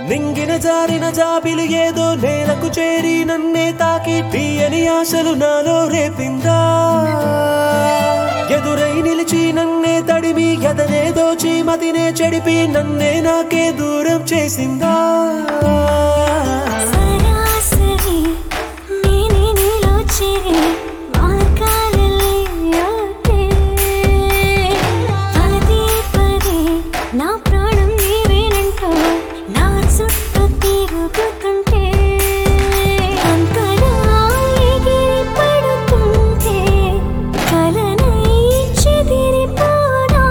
నింగిన జారిన జాబిలు ఏదో నేలకు చేరి నన్నే తాకి తీయని ఆశలు నాలో రేపిందా ఎదురై నిలిచి నన్నే తడిమి ఎదనే దోచి మతినే చెడిపి నన్నే నాకే దూరం చేసిందా సరాసరి నేనే నీలో చేరి మార్గాలల్లే ఆటే. పదే పదే నా ప్రాణం నీవేనంటూ నా చుట్టూ తిరుగుతుంటే అంతలా ఎగిరి పడుతుంటే కలనై చెదిరిపోనా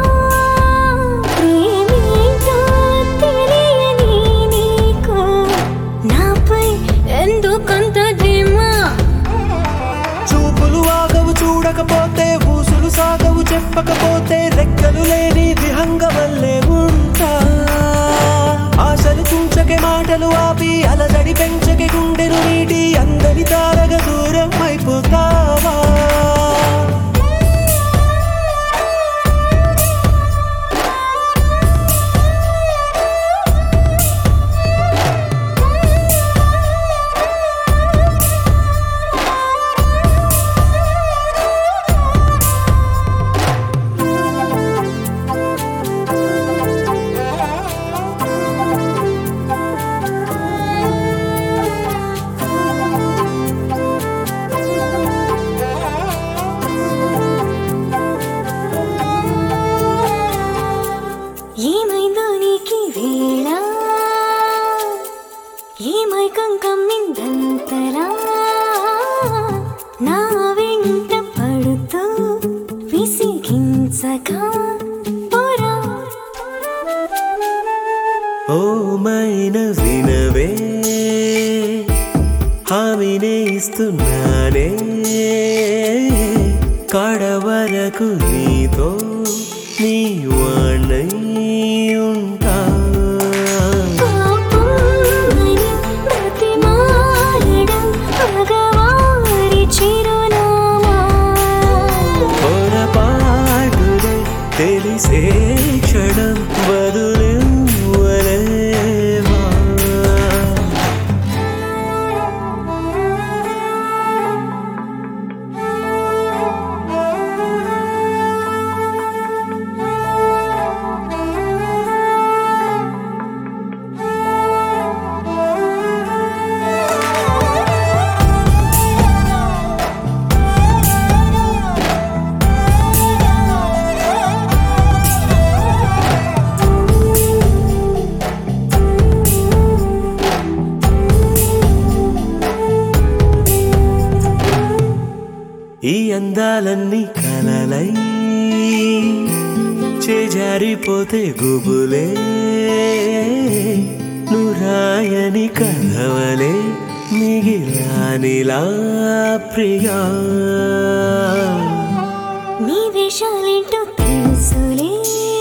ప్రేమేంటో తెలియని నీకు నాపై ఎందుకంత ధీమా చూపులు ఆగవు చూడకపోతే ఊసులు సాగవు చెప్పకపోతే రెక్కలు లేని విహంగ వల్లే ఉంటా ఆశలు తుంచకే మాటలు ఆపి అలజడి పెంచకే గుండెను నీటి అందరి తారగ దూరం అయిపోతావా ఏమైందో నీకి వేళ ఏమైకం కమ్మిందంతరా నా వెంట పడుతూ విసిగించగా పోరా ఓ మైన వినవే హామీనే ఇస్తున్నానే కడవరకు నీతో నీ వాణ్ణై ఉంటా పాపమని బ్రతిమాలడం మగవారి చిరునామా పొరపాటుదే తెలిసే క్షణం బదులివ్వలేవా ఈ అందాలన్నీ కలలై చేజారిపోతే గుబులే నురాయని కలవలే మిగిలానిలా ప్రియా నీ వేషాలేంటో తెలుసులే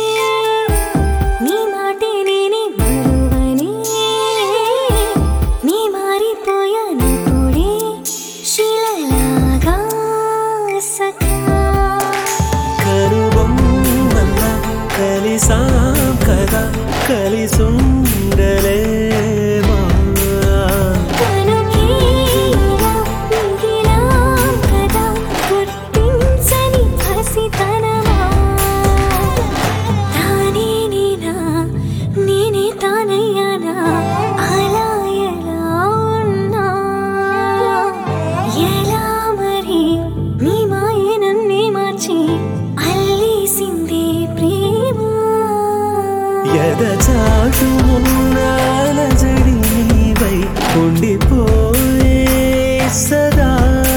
నీ మాటే నేనే మరువని నీ మారిపోయానప్పుడే శిలలాగా సఖా కరుబొమ్మల్లా కలిసాం కదా కలిసుండలేమా తనుకేలా మిగిలాం కదా గుర్తించని హసితనమా తానే నేనా నేనే తానయ్యానా అలా ఎలా ఉన్నా ఎలా మరి నీ మాయే నన్నే మార్చి అల్లేసిందే ప్రేమ ఎదచాటు ఉన్నాల జడి నీవై ఉండిపోయే సదా